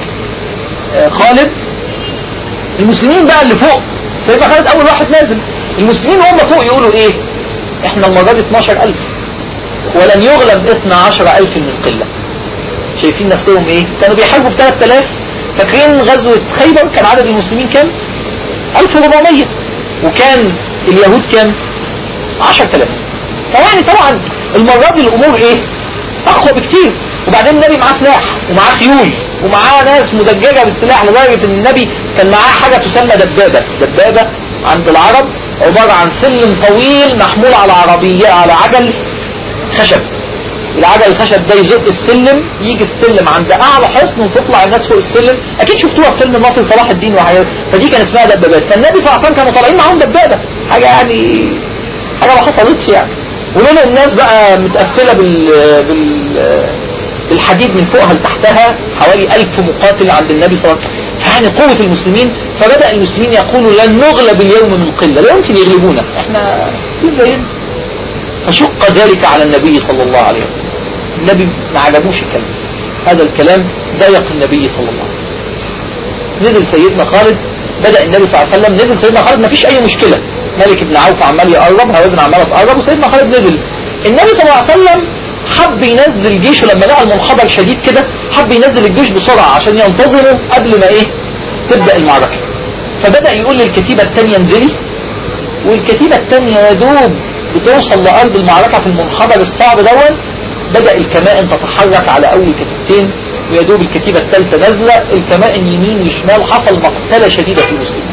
آآ خالد المسلمين بقى اللي فوق سيدنا خالد اول واحد نازل المسلمين وهم فوق يقولوا ايه احنا المرة دي 12000 ولن يغلب 12000 من القلة شايفين نفسهم ايه كانوا بيحاربوا ب 3000 فاكرين غزوة خيبر كان عدد المسلمين كام 1400 وكان اليهود كام 10000 فيعني طبعا المرة دي الامور ايه اقوى بكتير وبعدين النبي معاه سلاح ومعاه خيول ومعاه ناس مدججة بالسلاح لدرجة ان النبي كان معاه حاجة تسمى دبابة دبابة عند العرب عبارة عن سلم طويل محمول على عربية على عجل خشب العجل الخشب ده يزق السلم يجي السلم عند اعلى حصن وتطلع الناس فوق السلم اكيد شفتوها في فيلم الناصر صلاح الدين وحاجات فدي كان اسمها دبابات فالنبي صلى الله عليه وسلم كانوا طالعين معاهم دبابة حاجة يعني حاجة ما حصلتش يعني ومنهم ناس بقى متقفلة بال بال بالحديد من فوقها لتحتها حوالي ألف مقاتل عند النبي صلى الله عليه وسلم يعني قوة المسلمين فبدأ المسلمين يقولوا لن نغلب اليوم من قلة لا يمكن يغلبونا احنا ازاي فشق ذلك على النبي صلى الله عليه وسلم النبي ما عجبوش الكلام هذا الكلام ضيق النبي صلى الله عليه وسلم نزل سيدنا خالد بدأ النبي صلى الله عليه وسلم نزل سيدنا خالد ما فيش أي مشكلة ملك بن عوف عمال يقرب هوازن عمالة تقرب وسيدنا خالد نزل النبي صلى الله عليه وسلم حب ينزل جيشه لما لقى المنحدر شديد كده حب ينزل الجيش بسرعة عشان ينتظروا قبل ما ايه تبدأ المعركة فبدأ يقول للكتيبة التانية انزلي والكتيبة التانية يا دوب بتوصل لقلب المعركة في المنحدر الصعب دون بدأ الكمائن تتحرك على أول كتيبتين ويا دوب الكتيبة الثالثة نازلة الكمائن يمين وشمال حصل مقتلة شديدة في المسلمين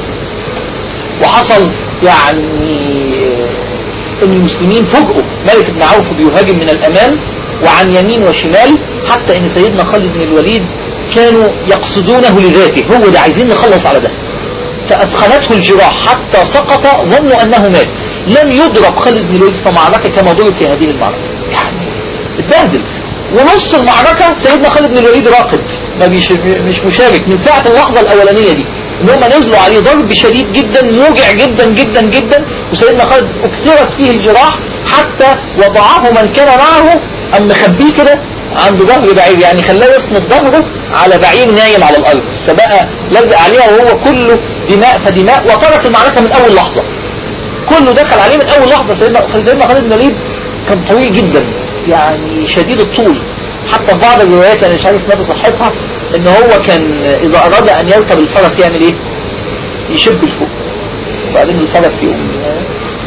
وحصل يعني ان المسلمين فوجئوا ملك بن عوف بيهاجم من الامام وعن يمين وشمال حتى ان سيدنا خالد بن الوليد كانوا يقصدونه لذاته هو ده عايزين نخلص على ده فأدخلته الجراح حتى سقط ظنوا أنه مات لم يضرب خالد بن الوليد في معركة كما ضرب في هذه المعركة يعني اتبهدل ونص المعركة سيدنا خالد بن الوليد راقد ما بيش مش مشارك من ساعة اللحظة الأولانية دي ان هم نزلوا عليه ضرب شديد جدا موجع جدا جدا جدا وسيدنا خالد اكثرت فيه الجراح حتى وضعه من كان معه ام مخبيه كده عند ظهر بعير يعني خلاه يسند ظهره على بعير نايم على الارض فبقى لزق عليها وهو كله دماء فدماء وترك المعركة من اول لحظة كله دخل عليه من اول لحظة سيدنا سيدنا خالد بن الوليد كان طويل جدا يعني شديد الطول حتى في بعض الروايات انا مش عارف مدى صحتها ان هو كان اذا اراد ان يركب الفرس يعمل ايه يشب لفوق وبعدين الفرس يقوم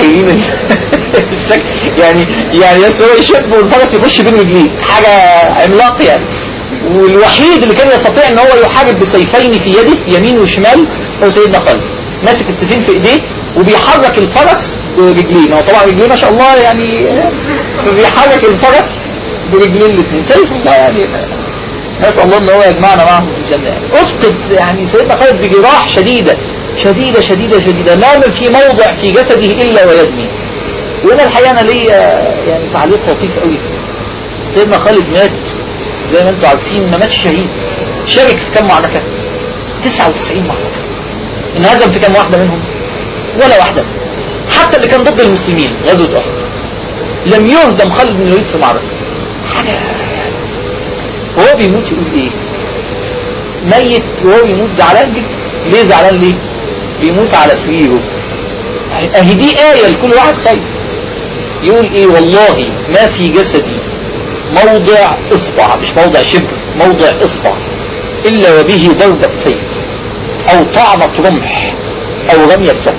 جايبين الشك يعني يعني بس هو يشب والفرس يخش بين رجليه حاجة عملاق يعني والوحيد اللي كان يستطيع ان هو يحارب بسيفين في يده يمين وشمال هو سيدنا خالد ماسك السيفين في ايديه وبيحرك الفرس برجليه ما هو طبعا رجليه ما شاء الله يعني بيحرك الفرس برجلين الاثنين سيف الله يعني نسأل الله ان هو يجمعنا معه في الجنة يعني اسقط يعني سيدنا خالد بجراح شديدة شديدة شديدة شديدة ما في موضع في جسده الا ويدمي وهنا الحقيقة انا ليا يعني تعليق لطيف قوي سيدنا خالد مات زي ما انتم عارفين ما ماتش شهيد شارك في كم معركة 99 معركة انهزم في كم واحدة منهم ولا واحدة حتى اللي كان ضد المسلمين غزوة احد لم يهزم خالد بن الوليد في معركة حاجة وهو بيموت يقول ايه ميت وهو بيموت زعلان جدا ليه زعلان ليه بيموت على سريره اهي دي آية لكل واحد خايف يقول ايه والله ما في جسدي موضع اصبع مش موضع شبر موضع اصبع الا وبه ضربة سيف او طعنة رمح او رمية سهم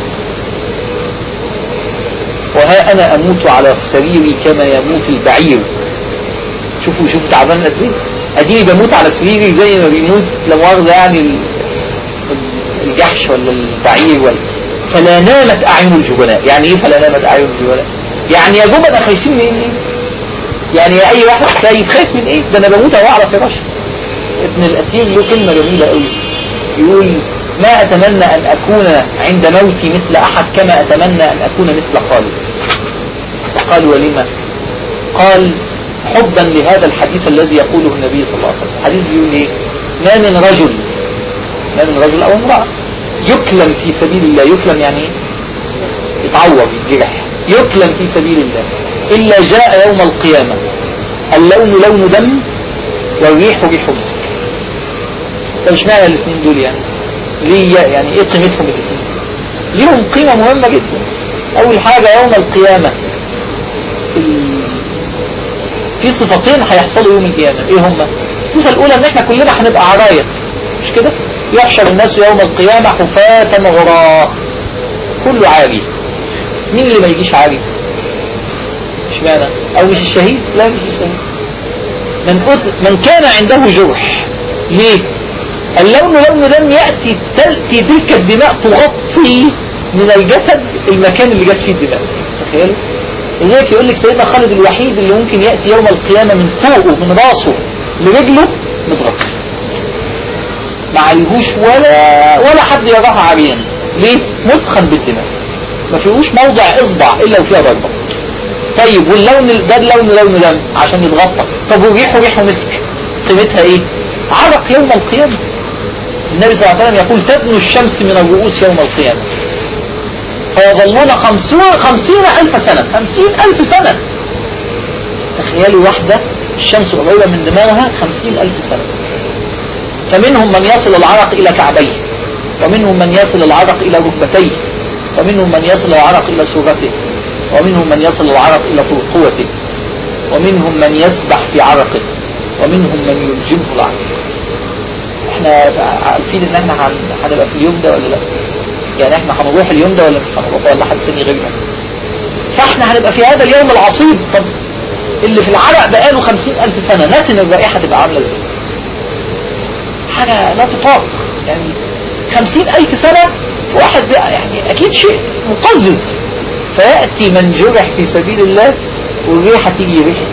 وها انا اموت على سريري كما يموت البعير شوفوا شوفوا تعبان قد ايه اديني بموت على سريري زي ما بيموت لا مؤاخذة يعني الجحش ولا البعير ولا فلا نامت اعين الجبناء يعني ايه فلا نامت اعين الجبناء يعني يا جبناء خايفين من ايه يعني اي واحد خايف خايف من ايه ده انا بموت اهو على فراشي ابن الاثير له كلمة جميلة قوي يقول ما اتمنى ان اكون عند موتي مثل احد كما اتمنى ان اكون مثل خالد قال ولما قال حبا لهذا الحديث الذي يقوله النبي صلى الله عليه وسلم الحديث بيقول ايه ما من رجل ما من رجل او امرأة يكلم في سبيل الله يكلم يعني ايه يتعور يجرح يكلم في سبيل الله إلا جاء يوم القيامة اللون لون دم والريح ريح مسك طب اشمعنى الاثنين دول يعني ليه يعني ايه قيمتهم الاثنين ليهم قيمة مهمة جدا اول حاجة يوم القيامة في صفتين هيحصلوا يوم القيامة ايه هما الصفة الاولى ان احنا كلنا هنبقى عراية مش كده يحشر الناس يوم القيامة حفاة غراء كله عاري مين اللي ما يجيش عاري اشمعنى او مش الشهيد لا مش الشهيد من, أذ... من كان عنده جرح ليه اللون لون دم يأتي تأتي تلك الدماء تغطي من الجسد المكان اللي جت فيه الدماء تخيلوا لذلك يقول لك سيدنا خالد الوحيد اللي ممكن يأتي يوم القيامة من فوقه من راسه لرجله متغطي ما عليهوش ولا ولا حد يراها عريان ليه مدخن بالدماء ما فيهوش موضع اصبع الا وفيها ضربه طيب واللون ده اللون لون دم عشان يتغطى طب وريحه ريحه مسك قيمتها ايه عرق يوم القيامة النبي صلى الله عليه وسلم يقول تدنو الشمس من الرؤوس يوم القيامة فيظلون خمسون خمسين ألف سنة خمسين ألف سنة تخيلوا واحدة الشمس قريبة من دماغها خمسين ألف سنة فمنهم من يصل العرق إلى كعبيه ومنهم من يصل العرق إلى ركبتيه ومنهم من يصل العرق إلى سورته ومنهم من يصل العرق إلى قوته ومنهم من يسبح في عرقه ومنهم من يلجمه العرق احنا عارفين ان احنا هنبقى في اليوم ده ولا لا يعني احنا هنروح اليوم ده ولا مش هنروح ولا حد تاني غيرنا فاحنا هنبقى في هذا اليوم العصيب طب اللي في العرق بقاله خمسين ألف سنة ناتن الرائحة تبقى عاملة ازاي حاجة لا تطاق يعني خمسين ألف سنة واحد بقى يعني أكيد شيء مقزز فيأتي من جرح في سبيل الله والريحة تيجي ريحة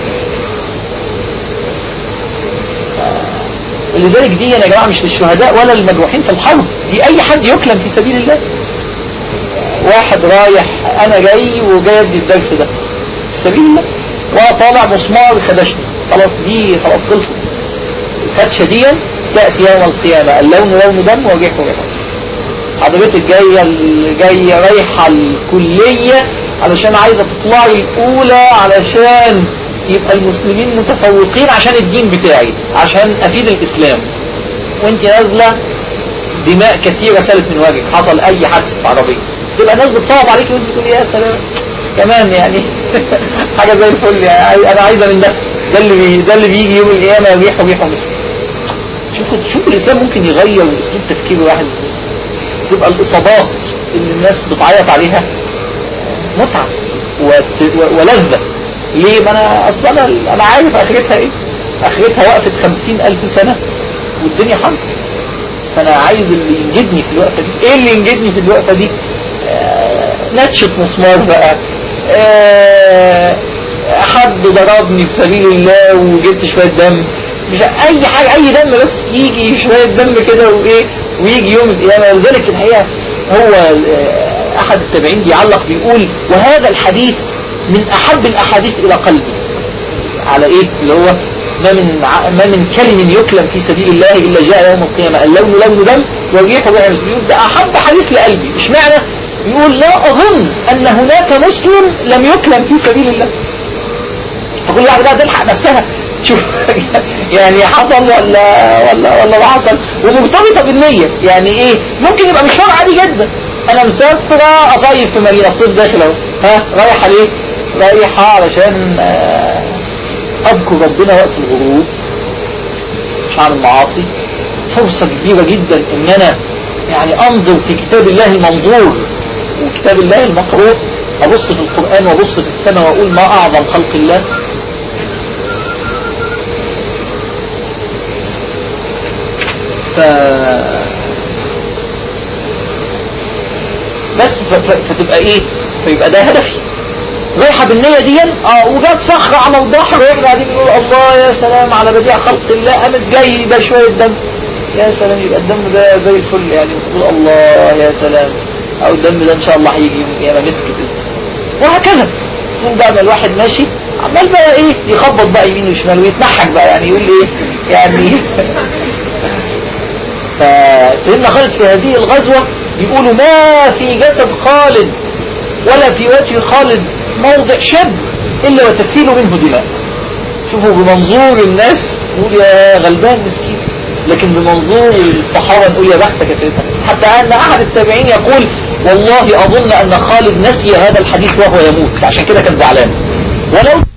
ولذلك دي يا جماعة مش للشهداء ولا للمجروحين في الحرب دي أي حد يكلم في سبيل الله واحد رايح أنا جاي وجاي أدي الدرس ده في سبيل الله وطالع مسمار خدشني خلاص دي خلاص خلصت الفتشة دي تأتي يوم القيامة اللون لون دم وريحه ريحه حضرتك جاية جاية رايحة الكلية علشان عايزة تطلعي الأولى علشان يبقى المسلمين متفوقين عشان الدين بتاعي عشان أفيد الإسلام وانت نازلة دماء كثيرة سالت من وجهك حصل أي حادث عربية تبقى الناس بتصوت عليك وانت تقول يا سلام كمان يعني حاجة زي الفل يعني أنا عايزة من ده ده اللي بي ده اللي بيجي يوم القيامة ريحه ريحه مسك شوفوا شوفوا الإسلام ممكن يغير أسلوب تفكير واحد تبقى الإصابات اللي الناس بتعيط عليها متعة واست- و- ولذة ليه ما انا اصلا انا انا عارف اخرتها ايه اخرتها وقفت خمسين الف سنة والدنيا حمد فانا عايز اللي ينجدني في الوقفة دي ايه اللي ينجدني في الوقفة دي آه نتشة مسمار بقى آه حد ضربني في سبيل الله وجبت شوية دم مش اي حاجة اي دم بس يجي شوية دم كده وايه ويجي يوم القيامة ولذلك الحقيقة هو آه، احد التابعين بيعلق بيقول وهذا الحديث من احب الاحاديث الى قلبي على ايه اللي هو ما من ع- ما من كلم يكلم في سبيل الله الا جاء يوم القيامه اللون لون دم والريح ريح مسلم يقول ده احب حديث لقلبي اشمعنى يقول لا اظن ان هناك مسلم لم يكلم في سبيل الله فكل واحد بقى تلحق نفسها شوف يعني حصل ولا ولا ولا ما حصل ومرتبطه بالنيه يعني ايه ممكن يبقى مشوار عادي جدا انا مسافره اصيف في مدينه الصيف داخل اهو ها رايحه ليه؟ رايحه علشان آه، اذكر ربنا وقت الغروب مش هعمل معاصي فرصه كبيره جدا ان انا يعني انظر في كتاب الله المنظور وكتاب الله المقروء ابص في القران وابص في السماء واقول ما اعظم خلق الله ف بس ف... ف... فتبقى ايه فيبقى ده هدفي رايحة بالنية دي اه وجات صخرة على البحر وبعدين يقول الله يا سلام على بديع خلق الله قامت جايبة شوية دم يا سلام يبقى الدم ده زي الفل يعني تقول الله يا سلام او الدم ده ان شاء الله هيجي يوم القيامة مسك كده وهكذا يقوم بقى ما الواحد ماشي عمال بقى ايه يخبط بقى يمين وشمال ويتنحك بقى يعني يقول ايه يعني فسيدنا خالد في هذه الغزوة يقولوا ما في جسد خالد ولا في وجه خالد موضع شب إلا وتسيل منه دماء شوفوا بمنظور الناس نقول يا غلبان مسكين لكن بمنظور الصحابة نقول يا بختك يا سيدنا حتى أن أحد التابعين يقول والله أظن أن خالد نسي هذا الحديث وهو يموت عشان كده كان زعلان ولو